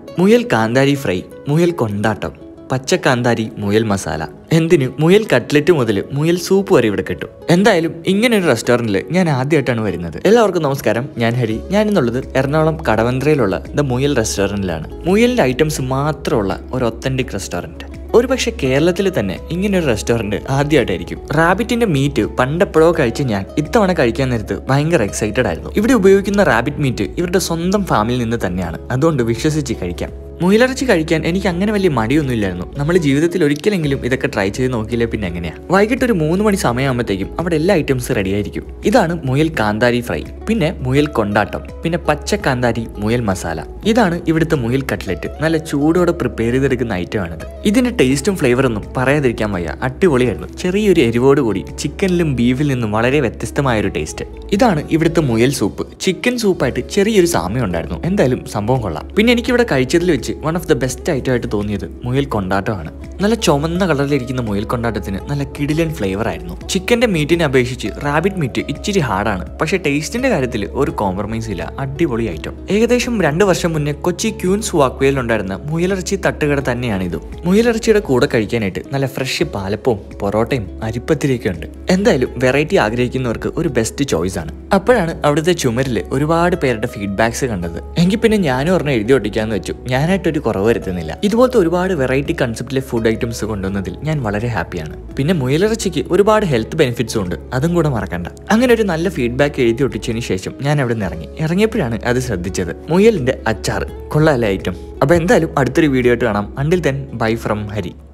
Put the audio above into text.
മുയൽ കാന്താരി ഫ്രൈ മുയൽ കൊണ്ടാട്ടം പച്ച കാന്താരി മുയൽ മസാല എന്തിന് മുയൽ കട്ട്ലറ്റ് മുതൽ മുയൽ സൂപ്പ് വരെ ഇവിടെ കിട്ടും എന്തായാലും ഇങ്ങനെ ഒരു റെസ്റ്റോറൻറ്റിൽ ഞാൻ ആദ്യമായിട്ടാണ് വരുന്നത് എല്ലാവർക്കും നമസ്കാരം ഞാൻ ഹരി ഞാൻ ഇന്നുള്ളത് എറണാകുളം കടവന്ത്രയിലുള്ള ദ മുയൽ റെസ്റ്റോറൻറ്റിലാണ് മുയലിൻ്റെ ഐറ്റംസ് മാത്രമുള്ള ഒരു ഒത്തൻറ്റിക് റെസ്റ്റോറൻറ്റ് ഒരുപക്ഷെ കേരളത്തിൽ തന്നെ ഇങ്ങനെ ഒരു റെസ്റ്റോറൻറ്റ് ആദ്യമായിട്ടായിരിക്കും റാബിറ്റിന്റെ മീറ്റ് പണ്ടെപ്പോഴോ കഴിച്ച ഞാൻ ഇത്തവണ കഴിക്കാൻ നേരത്ത് ഭയങ്കര എക്സൈറ്റഡ് ആയിരുന്നു ഇവിടെ ഉപയോഗിക്കുന്ന റാബിറ്റ് മീറ്റ് ഇവരുടെ സ്വന്തം ഫാമിൽ നിന്ന് തന്നെയാണ് അതുകൊണ്ട് വിശ്വസിച്ച് കഴിക്കാം മുയലിറച്ചി കഴിക്കാൻ എനിക്ക് അങ്ങനെ വലിയ മടിയൊന്നുമില്ലായിരുന്നു നമ്മൾ ജീവിതത്തിൽ ഒരിക്കലെങ്കിലും ഇതൊക്കെ ട്രൈ ചെയ്ത് നോക്കിയില്ലേ പിന്നെ എങ്ങനെയാ വൈകിട്ട് ഒരു മൂന്ന് മണി സമയമാകുമ്പോഴത്തേക്കും അവിടെ എല്ലാ ഐറ്റംസ് റെഡി ആയിരിക്കും ഇതാണ് മുയൽ കാന്താരി ഫ്രൈ പിന്നെ മുയൽ കൊണ്ടാട്ടം പിന്നെ പച്ച കാന്താരി മുയൽ മസാല ഇതാണ് ഇവിടുത്തെ മുയൽ കട്ട്ലറ്റ് നല്ല ചൂടോടെ പ്രിപ്പയർ ചെയ്തെടുക്കുന്ന ഐറ്റമാണിത് ഇതിന്റെ ടേസ്റ്റും ഫ്ലേവറൊന്നും പറയാതിരിക്കാൻ വയ്യ അടിപൊളിയായിരുന്നു ചെറിയൊരു എരിവോട് കൂടി ചിക്കനിലും ബീഫിൽ നിന്നും വളരെ വ്യത്യസ്തമായ ഒരു ടേസ്റ്റ് ഇതാണ് ഇവിടുത്തെ മുയൽ സൂപ്പ് ചിക്കൻ സൂപ്പായിട്ട് ചെറിയൊരു സാമ്യം ഉണ്ടായിരുന്നു എന്തായാലും സംഭവം കൊള്ളാം പിന്നെ എനിക്കിവിടെ കഴിച്ചതിൽ വെച്ച് one of the best item ആയിട്ട് തോന്നിയത് മുയൽ കൊണ്ടാട്ടമാണ് നല്ല ചുമന്ന കളറിലിരിക്കുന്ന മുയൽ കൊണ്ടാട്ടത്തിന് നല്ല കിടിലൻ ഫ്ലേവർ ആയിരുന്നു ചിക്കന്റെ മീറ്റിനെ അപേക്ഷിച്ച് റാബിറ്റ് മീറ്റ് ഇച്ചിരി ഹാർഡാണ് പക്ഷെ ടേസ്റ്റിന്റെ കാര്യത്തിൽ ഒരു കോംപ്രമൈസ് ഇല്ല അടിപൊളി ഐറ്റം ഏകദേശം രണ്ട് വർഷം മുന്നേ കൊച്ചി ക്യൂൻസ് വാക്വേയിൽ ഉണ്ടായിരുന്ന മുയലിറച്ചി തട്ടുകട തന്നെയാണ് ഇത് മുയലിറച്ചിയുടെ കൂടെ കഴിക്കാനായിട്ട് നല്ല ഫ്രഷ് പാലപ്പവും പൊറോട്ടയും അരിപ്പത്തിരിയൊക്കെ ഉണ്ട് എന്തായാലും വെറൈറ്റി ആഗ്രഹിക്കുന്നവർക്ക് ഒരു ബെസ്റ്റ് ചോയ്സ് ആണ് അപ്പോഴാണ് അവിടുത്തെ ചുമരിൽ ഒരുപാട് പേരുടെ ഫീഡ്ബാക്സ് കണ്ടത് എങ്കിൽ പിന്നെ ഞാനും ഒരെണ്ണം എഴുതി ഒട്ടിക്കാന്ന് വെച്ചു ഞാനായിട്ടൊരു കുറവ് വരുത്തുന്നില്ല ഇതുപോലത്തെ ഒരുപാട് വെറൈറ്റി കൺസെപ്റ്റിലെ ഫുഡ് ഐറ്റംസ് കൊണ്ടുവന്നതിൽ ഞാൻ വളരെ ഹാപ്പിയാണ് പിന്നെ മുയലിറച്ചിക്ക് ഒരുപാട് ഹെൽത്ത് ബെനിഫിറ്റ്സും ഉണ്ട് അതും കൂടെ മറക്കണ്ട അങ്ങനെ ഒരു നല്ല ഫീഡ്ബാക്ക് എഴുതി ഒട്ടിച്ചതിന് ശേഷം ഞാൻ അവിടെ നിന്ന് ഇറങ്ങി ഇറങ്ങിയപ്പോഴാണ് അത് ശ്രദ്ധിച്ചത് മുയലിന്റെ അച്ചാർ കൊള്ളാല്ലേ ഐറ്റം അപ്പൊ എന്തായാലും അടുത്തൊരു വീഡിയോ ആയിട്ട് കാണാം until then bye from Hari